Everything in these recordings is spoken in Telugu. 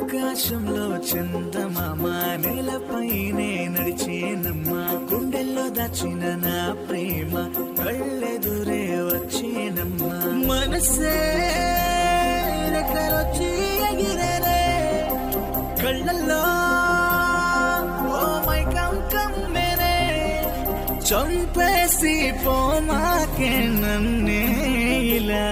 ఆకాశంలో చందమామ నేలపైనే నడిచేనమ్మా గుండెల్లో దాచిన నా ప్రేమ కళ్ళెదురే వచ్చేనమ్మా మనసే రెక్కలొచ్చి ఎగిరేనే కళ్ళల్లో ఓ మై కమ్మెనే చంపేసి పోమాకే నన్నే ఇలా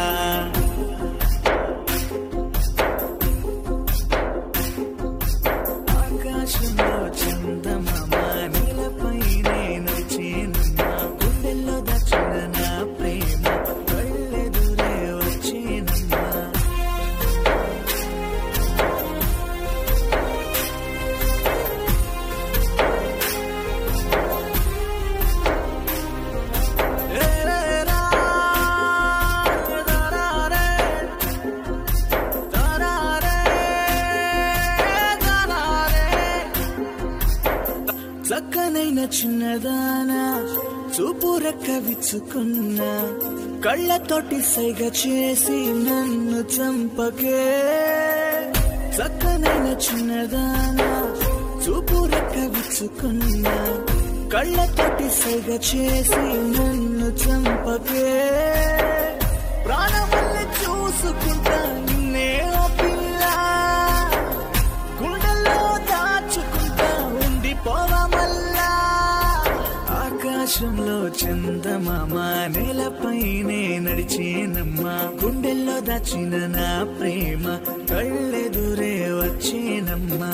ఆకాశంలో చందమామ నీలపైనే నడిచేనమ్మా గుండెల్లో దక్షిణ నా ప్రేమ కళ్ళెదురే వచ్చేనమ్మా చక్కనైన చిన్నదానా చూపు రెక్క విచ్చుకున్నా కళ్ళతోటి సైగ చేసి నన్ను చంపకే చక్కనైన చిన్నదానా చూపు రెక్క విచ్చుకున్నా కళ్ళతోటి సైగ చేసి నన్ను చంపకే ప్రాణమల్లి చూసుకుంటా నిన్నే ఓ పిల్ల గుండెల్లో దాచుకుంటా ఉండిపోవమల్లా ఆకాశంలో చందమామ నేలపైనే నడిచేనమ్మా గుండెల్లో దాచిన నా ప్రేమ కళ్ళెదురే వచ్చేనమ్మా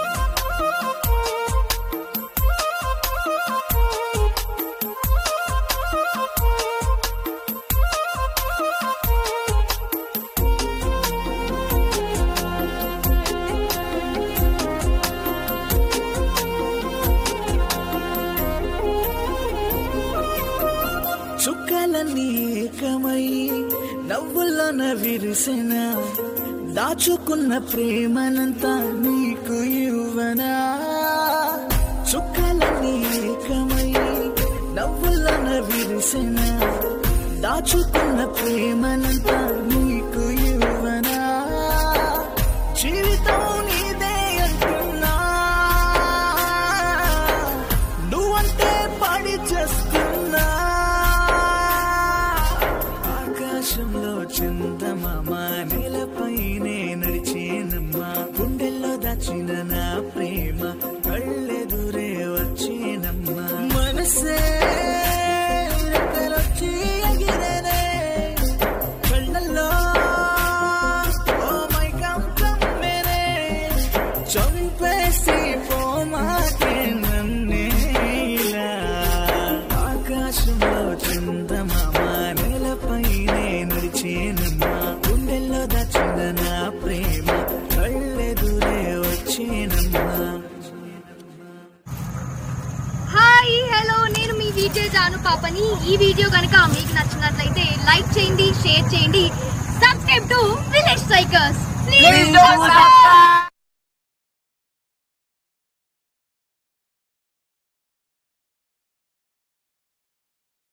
చుక్కలన్నీ ఏకమై నవ్వుల్లోన విరిసిన దాచుకున్న ప్రేమనంతా నీకు ఇవ్వనా చుక్కలన్నీ ఏకమై నవ్వుల్లోన విరిసిన దాచుకున్న ప్రేమనంతా నీకు ఇవ్వనా జీవితం నీదే అంటున్నా నువ్వంటే పడి చేస్తున్నా ఆకాశంలో చందమామ నేలపైనే నడిచేనమ్మా గుండెల్లో దాచిన నా ప్రేమ కళ్ళెదురే వచ్చేనమ్మా మనసే రెక్కలొచ్చి ఎగిరేనే కళ్ళల్లో ఓ మై కమ్మెనే చంపేసి పోమాకే నన్నే ఇలా ఆకాశంలో చందమామ నేలపైనే నడిచేనమ్మా గుండెల్లో దాచిన నా ప్రేమ కళ్ళెదురే వచ్చేనమ్మా హాయ్ హలో నేను మీ విజే జాను పాపని ఈ వీడియో కనుక మీకు నచ్చినట్లయితే లైక్ చేయండి షేర్ చేయండి subscribe to village psychers please